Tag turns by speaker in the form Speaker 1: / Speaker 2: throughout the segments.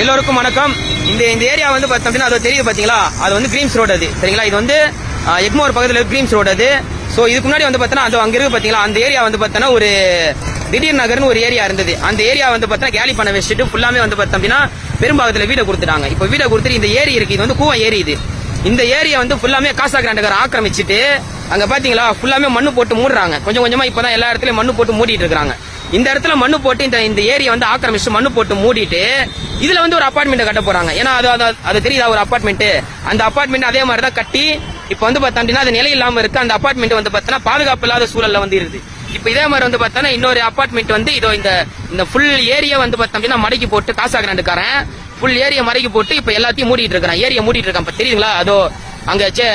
Speaker 1: எல்லோருக்கும் வணக்கம் இந்த இந்த ஏரியா வந்து பார்த்தோம் அப்படின்னா அது தெரியுது பாத்தீங்களா அது வந்து கிரீம்ஸ் ரோடு அது சரிங்களா இது வந்து அஹ், எக்மோர் பக்கத்துல கிரீம்ஸ் ரோடு அது சோ இதுக்கு முன்னாடி வந்து பார்த்தோன்னா அது அங்க இருக்கு பாத்தீங்களா அந்த ஏரியா வந்து பார்த்தோன்னா ஒரு திடீர் நகர்னு ஒரு ஏரியா இருந்தது அந்த ஏரியா வந்து பார்த்தா கேலி பண்ண வச்சுட்டு ஃபுல்லாமே வந்து பார்த்தோம் அப்படின்னா பெரும்பாகத்துல வீடை கொடுத்துட்டாங்க இப்போ வீடை கொடுத்துட்டு இந்த ஏரி இருக்கு இது வந்து கூவம் ஏரி இது இந்த ஏரியா வந்து ஃபுல்லாமே காசா கிராண்டகர் ஆக்கிரமிச்சிட்டு அங்க பாத்தீங்களா ஃபுல்லாமே மண்ணு போட்டு மூடுறாங்க கொஞ்சம் கொஞ்சமா இப்பதான் எல்லா இடத்துலயும் மண்ணு போட்டு மூடிட்டு இருக்காங்க இந்த இடத்துல மண்ணு போட்டு இந்த இந்த ஏரியா வந்து ஆக்கிரமிச்சு மண்ணு போட்டு மூடிட்டு இதுல வந்து ஒரு அபார்ட்மெண்ட் கட்ட போறாங்க ஏன்னா அது அது- அது தெரியுதா ஒரு அபார்ட்மெண்ட் அந்த அபார்ட்மெண்ட் அதே மாதிரி தான் கட்டி இப்ப வந்து பார்த்தா அப்படின்னா அது நிலை இல்லாம இருக்கு அந்த அபார்ட்மெண்ட் வந்து பார்த்தோன்னா பாதுகாப்பு இல்லாத சூழல்ல வந்து இருக்குது இப்ப இதே மாதிரி வந்து பார்த்தோன்னா இன்னொரு அபார்ட்மெண்ட் வந்து இதோ இந்த இந்த ஃபுல் ஏரியா வந்து பார்த்தோம் அப்படின்னா மடக்கி போட்டு காசா கிராண்டுக்காரன் ஃபுல் ஏரியா மடக்கி போட்டு இப்ப எல்லாத்தையும் மூடிட்டு இருக்கான் ஏரியா மூடிட்டு இருக்கான் இப்ப தெரியுங்களா அதோ அங்க சே-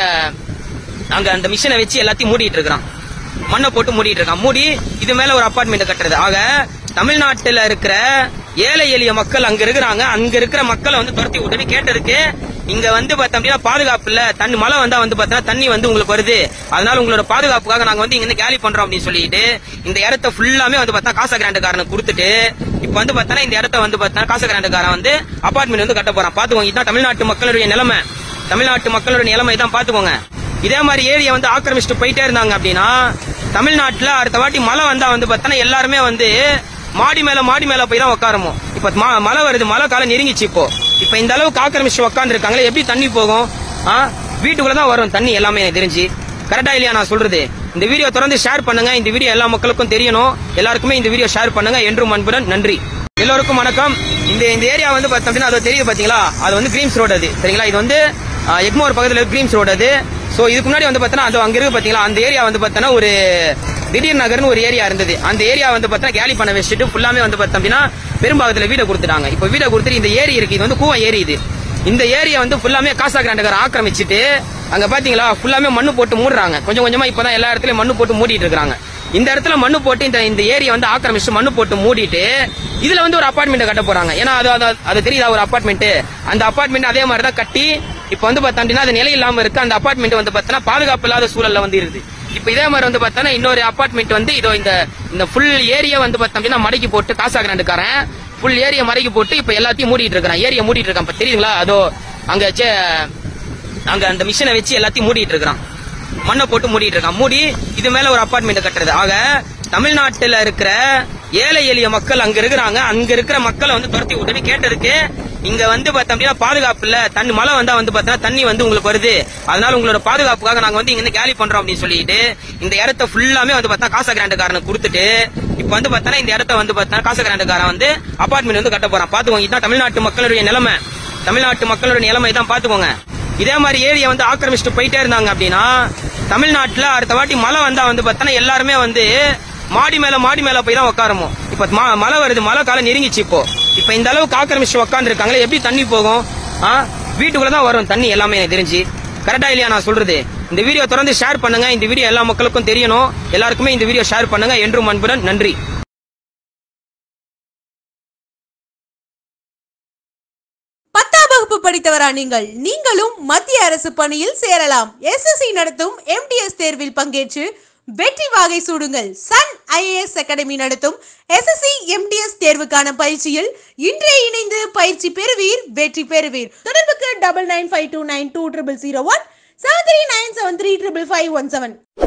Speaker 1: அங்க அந்த மிஷினை வச்சு எல்லாத்தையும் மூடிட்டு இருக்கான் மண்ணை போட்டு மூடிட்டு இருக்கான் மூடி இது மேல ஒரு அபார்ட்மெண்ட் கட்டுறது ஆக தமிழ்நாட்டுல இருக்கிற ஏழை எளிய மக்கள் அங்க இருக்கிறாங்க அங்க இருக்கிற மக்களை வந்து துரத்தி விட்டுன்னு கேட்டதுக்கு இங்க வந்து பார்த்தோம் அப்படின்னா பாதுகாப்பு இல்ல தண்ணி மழை வந்தா வந்து பார்த்தா தண்ணி வந்து உங்களுக்கு வருது அதனால உங்களோட பாதுகாப்புக்காக நாங்க வந்து இங்க இருந்து கேலி பண்றோம் அப்படின்னு சொல்லிட்டு இந்த இடத்த ஃபுல்லாமே வந்து பார்த்தா காசா கிராண்டுக்காரனுக்கு கொடுத்துட்டு இப்ப வந்து பார்த்தா இந்த இடத்த வந்து பார்த்தா காசா கிராண்டுக்காரன் வந்து அபார்ட்மெண்ட் வந்து கட்ட போறான் பாத்துக்கோங்க இதுதான் தமிழ்நாட்டு மக்களுடைய நிலைமை தமிழ்நாட்டு மக்களுடைய நிலைமை தான் பாத்துக்கோங்க இதே மாதிரி ஏரியா வந்து ஆக்கிரமிச்சுட்டு போயிட்டே இருந்தாங்க அப்படின்னா தமிழ்நாட்டுல அடுத்த வாட்டி மழை வந்தா வந்து பார்த்தோன்னா எல்லாருமே வந்து மாடி மேல மாடி மேல போய் தான் உட்காரமோ இப்ப ம- மழை வருது மழை காலம் நெருங்கிச்சு இப்போ இப்ப இந்த அளவுக்கு ஆக்கிரமிச்சு உட்கார்ந்து இருக்காங்களே எப்படி தண்ணி போகும் ஆ? வீட்டுக்குள்ள தான் வரும் தண்ணி எல்லாமே எனக்கு தெரிஞ்சு கரெக்டா இல்லையா நான் சொல்றது இந்த வீடியோ தொடர்ந்து ஷேர் பண்ணுங்க இந்த வீடியோ எல்லா மக்களுக்கும் தெரியணும் எல்லாருக்குமே இந்த வீடியோ ஷேர் பண்ணுங்க என்றும் அன்புடன் நன்றி எல்லோருக்கும் வணக்கம் இந்த இந்த ஏரியா வந்து பார்த்தோம் அப்படின்னா அது தெரியுது பாத்தீங்களா அது வந்து கிரீம்ஸ் ரோடு அது சரிங்களா இது வந்து அஹ், எக்மோர் பக்கத்துல கிரீம்ஸ் ரோடு அது சோ இதுக்கு முன்னாடி வந்து பார்த்தோன்னா அது அங்க இருக்கு பாத்தீங்களா அந்த ஏரியா வந்து பார்த்தோன்னா ஒரு திடீர் நகர்னு ஒரு ஏரியா இருந்தது அந்த ஏரியா வந்து பார்த்தா கேலி பண்ண வச்சுட்டு ஃபுல்லாமே வந்து பார்த்தோம் அப்படின்னா பெரும்பாகத்துல வீடை கொடுத்துட்டாங்க இப்போ வீடை கொடுத்துட்டு இந்த ஏரி இருக்கு இது வந்து கூவம் ஏரி இது இந்த ஏரியா வந்து ஃபுல்லாமே காசா கிராண்டகர் ஆக்கிரமிச்சிட்டு அங்க பாத்தீங்களா ஃபுல்லாமே மண்ணு போட்டு மூடுறாங்க கொஞ்சம் கொஞ்சமா இப்பதான் எல்லா இடத்துலயும் மண்ணு போட்டு மூடிட்டு இருக்காங்க இந்த இடத்துல மண்ணு போட்டு இந்த இந்த ஏரியா வந்து ஆக்கிரமிச்சு மண்ணு போட்டு மூடிட்டு இதுல வந்து ஒரு அபார்ட்மெண்ட் கட்ட போறாங்க ஏன்னா அது அது- அது தெரியுதா ஒரு அபார்ட்மெண்ட் அந்த அபார்ட்மெண்ட் அதே மாதிரி தான் கட்டி இப்ப வந்து பார்த்தா அப்படின்னா அது நிலை இல்லாம இருக்கு அந்த அபார்ட்மெண்ட் வந்து பார்த்தா பாதுகாப்பு இல்லாத சூழல்ல வந்து இருக்குது இப்ப இதே மாதிரி வந்து பார்த்தா இன்னொரு அபார்ட்மெண்ட் வந்து இதோ இந்த இந்த ஃபுல் ஏரியா வந்து பார்த்தா அப்படின்னா மடக்கி போட்டு காசா கிராண்டுக்காரன் ஃபுல் ஏரியா மடக்கி போட்டு இப்ப எல்லாத்தையும் மூடிட்டு இருக்கான் ஏரியா மூடிட்டு இருக்கான் இப்ப தெரியுங்களா அதோ அங்க சே- அங்க அந்த மிஷினை வச்சு எல்லாத்தையும் மூடிட்டு இருக்கான் மண்ணை போட்டு மூடிட்டு இருக்கான் மூடி இது மேல ஒரு அபார்ட்மெண்ட் கட்டுறது ஆக தமிழ்நாட்டுல இருக்கிற ஏழை எளிய மக்கள் அங்க இருக்கிறாங்க அங்க இருக்கிற மக்களை வந்து துரத்தி விட்டுன்னு கேட்டதுக்கு இங்க வந்து பார்த்தோம் அப்படின்னா பாதுகாப்பு இல்ல தண்ணி மழை வந்தா வந்து பார்த்தா தண்ணி வந்து உங்களுக்கு வருது அதனால உங்களோட பாதுகாப்புக்காக நாங்க வந்து இங்க இருந்து கேலி பண்றோம் அப்படின்னு சொல்லிட்டு இந்த இடத்த ஃபுல்லாமே வந்து பார்த்தா காசா கிராண்டுக்காரனுக்கு கொடுத்துட்டு இப்ப வந்து பார்த்தா இந்த இடத்த வந்து பார்த்தா காசா கிராண்டுக்காரன் வந்து அபார்ட்மெண்ட் வந்து கட்ட போறான் பாத்துக்கோங்க இதுதான் தமிழ்நாட்டு மக்களுடைய நிலைமை தமிழ்நாட்டு மக்களுடைய நிலைமை தான் பாத்துக்கோங்க இதே மாதிரி ஏரியா வந்து ஆக்கிரமிச்சுட்டு போயிட்டே இருந்தாங்க அப்படின்னா தமிழ்நாட்டுல அடுத்த வாட்டி மழை வந்தா வந்து பார்த்தோன்னா எல்லாருமே வந்து மாடி மேல மாடி மேல போய் தான் உட்காரமோ இப்ப ம- மழை வருது மழை காலம் நெருங்கிச்சு இப்போ இப்ப இந்த அளவுக்கு ஆக்கிரமிச்சு உட்கார்ந்து இருக்காங்களே எப்படி தண்ணி போகும் ஆ? வீட்டுக்குள்ள தான் வரும் தண்ணி எல்லாமே எனக்கு தெரிஞ்சு கரெக்டா இல்லையா நான் சொல்றது இந்த வீடியோ தொடர்ந்து ஷேர் பண்ணுங்க இந்த வீடியோ எல்லா மக்களுக்கும் தெரியணும் எல்லாருக்குமே இந்த வீடியோ ஷேர் பண்ணுங்க என்றும் அன்புடன் நன்றி
Speaker 2: பத்தாம் வகுப்பு படித்தவரா நீங்கள் நீங்களும் மத்திய அரசு பணியில் சேரலாம் எஸ்எஸ்சி நடத்தும் எம்டிஎஸ் தேர்வில் பங்கேற்று வெற்றி வாகை சூடுங்கள் சன் ஐஏஎஸ் அகாடமி நடத்தும் எஸ்எஸ்சி எம்டிஎஸ் தேர்வுக்கான பயிற்சியில் இன்றே இணைந்து பயிற்சி பெறுவீர் வெற்றி பெறுவீர் தொடர்புக்கு double nine five two nine two triple zero one seven three nine seven three triple five one seven